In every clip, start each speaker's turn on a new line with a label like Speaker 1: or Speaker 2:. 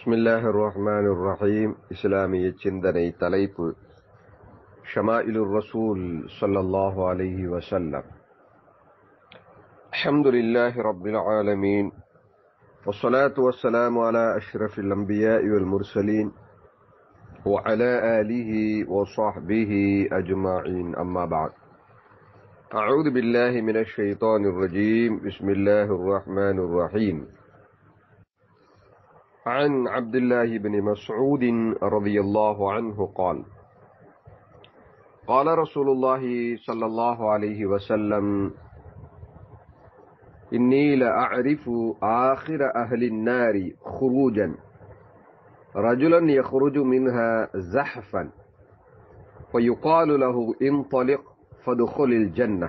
Speaker 1: பிஸ்மில்லாஹ் ரஹ்மான் ரஹீம் இஸ்லாமிய சிந்தனை தலைப்பு ஷமாயிலுர் ரசூல் ஸல்லல்லாஹு அலைஹி வஸல்லம் அல்ஹம்துலில்லாஹி ரப்பில் ஆலமீன் والصلاة والسلام على أشرف الأنبياء والمرسلين وعلى آله وصحبه أجمعين أما بعد أعوذ بالله من الشيطان الرجيم بسم الله الرحمن الرحيم عن عبد الله بن مسعود رضي الله عنه قال قال رسول الله صلى الله عليه وسلم إني لأعرف آخر أهل النار خروجا رجلا يخرج منها زحفا ويقال له انطلق فادخل الجنة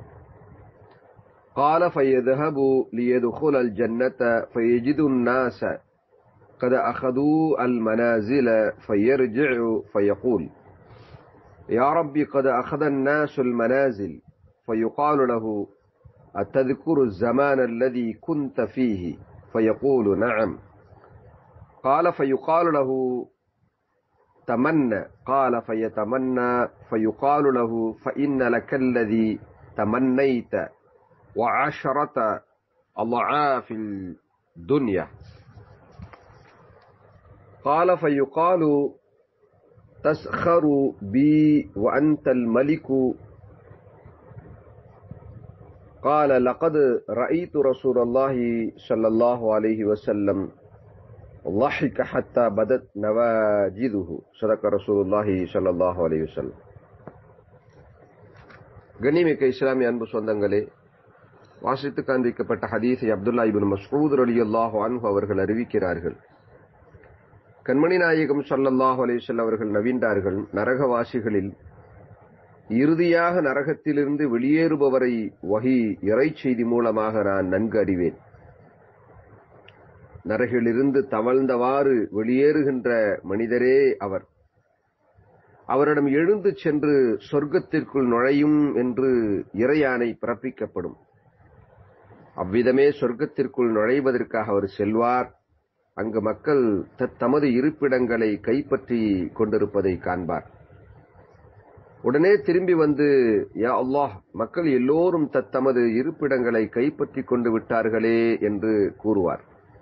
Speaker 1: قال فيذهب ليدخل الجنة فيجد الناس قد أخذوا المنازل فيرجع فيقول يا ربي قد أخذ الناس المنازل فيقال له أتذكر الزمان الذي كنت فيه فيقول نعم قال فيقال له تمنى قال فيتمنى فيقال له فإن لك الذي تمنيت وعشرة أضعاف الدنيا قال فيقال تسخر بي وأنت الملك قال لقد رأيت رسول الله صلى الله عليه وسلم ضحك حتى بدت نواجذه صدق رسول الله صلى الله عليه وسلم கண்ணிமிக்க இஸ்லாமிய அன்பு சொந்தங்களே வாசித்து காண்பிக்கப்பட்ட ஹதீஸை அப்துல்லா இபின் மஸ்ரூத் அலி அல்லாஹு அன்ஹு அவர்கள் அறிவிக்கிறார்கள் கண்மணி நாயகம் சல்லல்லாஹு அலிசல் அவர்கள் நவீன்றார்கள் நரகவாசிகளில் இறுதியாக நரகத்திலிருந்து வெளியேறுபவரை வகி இறை செய்தி மூலமாக நான் நன்கு அறிவேன் நரகிலிருந்து தவழ்ந்தவாறு வெளியேறுகின்ற மனிதரே அவர் அவரிடம் எழுந்து சென்று சொர்க்கத்திற்குள் நுழையும் என்று இறையானை பிறப்பிக்கப்படும் அவ்விதமே சொர்க்கத்திற்குள் நுழைவதற்காக அவர் செல்வார் அங்கு மக்கள் தமது இருப்பிடங்களை கைப்பற்றி கொண்டிருப்பதை காண்பார் உடனே திரும்பி வந்து யா அல்லாஹ் மக்கள் எல்லோரும் தத்தமது இருப்பிடங்களை கைப்பற்றி கொண்டு விட்டார்களே என்று கூறுவார்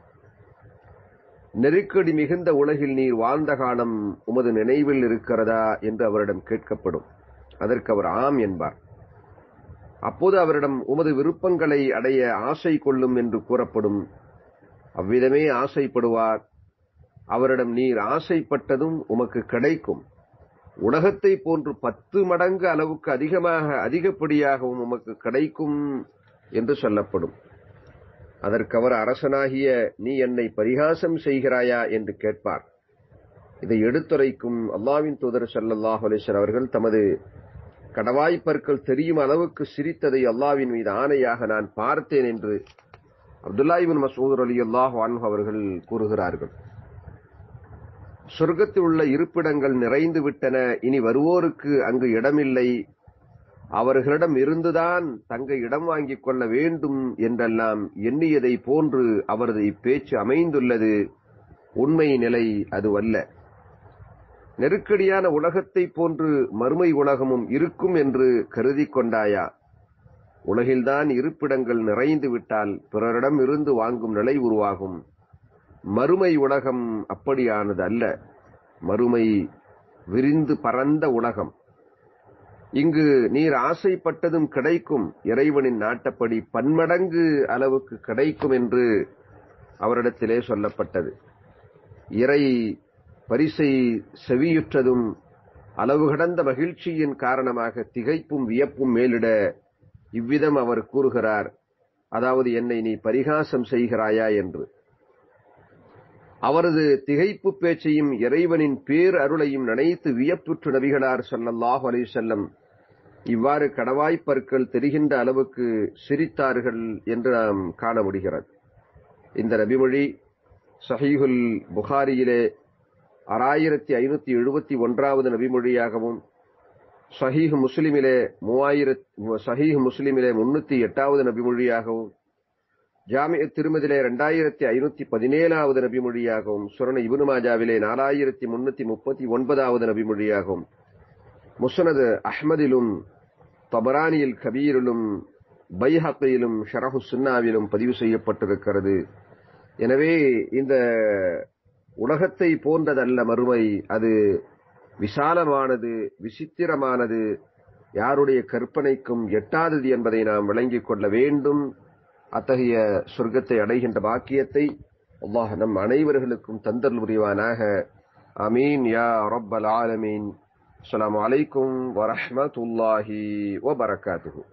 Speaker 1: நெருக்கடி மிகுந்த உலகில் நீர் வாழ்ந்த காலம் உமது நினைவில் இருக்கிறதா என்று அவரிடம் கேட்கப்படும் அதற்கு அவர் ஆம் என்பார் அப்போது அவரிடம் உமது விருப்பங்களை அடைய ஆசை கொள்ளும் என்று கூறப்படும் அவ்விதமே ஆசைப்படுவார் அவரிடம் நீர் ஆசைப்பட்டதும் உமக்கு கிடைக்கும் உலகத்தை போன்று பத்து மடங்கு அளவுக்கு அதிகமாக அதிகப்படியாகவும் உமக்கு கிடைக்கும் என்று சொல்லப்படும் அதற்கு அவர் அரசனாகிய நீ என்னை பரிகாசம் செய்கிறாயா என்று கேட்பார் இதை எடுத்துரைக்கும் அல்லாவின் தூதர் சல்லாஹ் அலிஸ்வர் அவர்கள் தமது கடவாய்ப்பற்கள் தெரியும் அளவுக்கு சிரித்ததை அல்லாவின் மீது ஆணையாக நான் பார்த்தேன் என்று அப்துல்லாஹிபின் மசூத் அலி அல்லாஹ் அவர்கள் கூறுகிறார்கள் சொர்க்கத்தில் உள்ள இருப்பிடங்கள் நிறைந்து விட்டன இனி வருவோருக்கு அங்கு இடமில்லை அவர்களிடம் இருந்துதான் தங்க இடம் வாங்கிக் கொள்ள வேண்டும் என்றெல்லாம் எண்ணியதை போன்று அவரது இப்பேச்சு அமைந்துள்ளது உண்மை நிலை அதுவல்ல நெருக்கடியான உலகத்தை போன்று மறுமை உலகமும் இருக்கும் என்று கருதி கொண்டாயா உலகில்தான் இருப்பிடங்கள் நிறைந்து விட்டால் பிறரிடம் இருந்து வாங்கும் நிலை உருவாகும் மறுமை உலகம் அப்படியானது அல்ல மறுமை விரிந்து பரந்த உலகம் இங்கு நீர் ஆசைப்பட்டதும் கிடைக்கும் இறைவனின் நாட்டப்படி பன்மடங்கு அளவுக்கு கிடைக்கும் என்று அவரிடத்திலே சொல்லப்பட்டது இறை பரிசை செவியுற்றதும் அளவு கடந்த மகிழ்ச்சியின் காரணமாக திகைப்பும் வியப்பும் மேலிட இவ்விதம் அவர் கூறுகிறார் அதாவது என்னை நீ பரிகாசம் செய்கிறாயா என்று அவரது திகைப்பு பேச்சையும் இறைவனின் பேர் அருளையும் நினைத்து வியப்புற்று நபிகளார் சல்லல்லாஹு அலி செல்லம் இவ்வாறு கடவாய்ப்பற்கள் தெரிகின்ற அளவுக்கு சிரித்தார்கள் என்று நாம் காண முடிகிறது இந்த நபிமொழி சஹீகுல் புகாரியிலே ஆறாயிரத்தி ஐநூத்தி எழுபத்தி ஒன்றாவது நபிமொழியாகவும் சஹீஹ் முஸ்லிமிலே மூவாயிரத் சஹீஹ் முஸ்லிமிலே முன்னூத்தி எட்டாவது நபிமொழியாகவும் ஜாமிய திருமதிலே இரண்டாயிரத்தி ஐநூத்தி பதினேழாவது நபிமொழியாகவும் சுரண இபுனு மாஜாவிலே நாலாயிரத்தி முன்னூத்தி முப்பத்தி ஒன்பதாவது நபிமொழியாகவும் முஸ்னது அஹ்மதிலும் தபரானியில் கபீரிலும் பைஹக்கையிலும் ஷரஹு சுன்னாவிலும் பதிவு செய்யப்பட்டிருக்கிறது எனவே இந்த உலகத்தை போன்றதல்ல மறுமை அது விசாலமானது விசித்திரமானது யாருடைய கற்பனைக்கும் எட்டாதது என்பதை நாம் விளங்கிக் கொள்ள வேண்டும் அத்தகைய சொர்க்கத்தை அடைகின்ற பாக்கியத்தை அல்லாஹ் நம் அனைவர்களுக்கும் தந்தல் புரிவானாக அமீன் யா ரப்பல் ஆலமீன் அஸ்ஸலாமு அலைக்கும் வரஹ்மத்துல்லாஹி வபரகாத்துஹு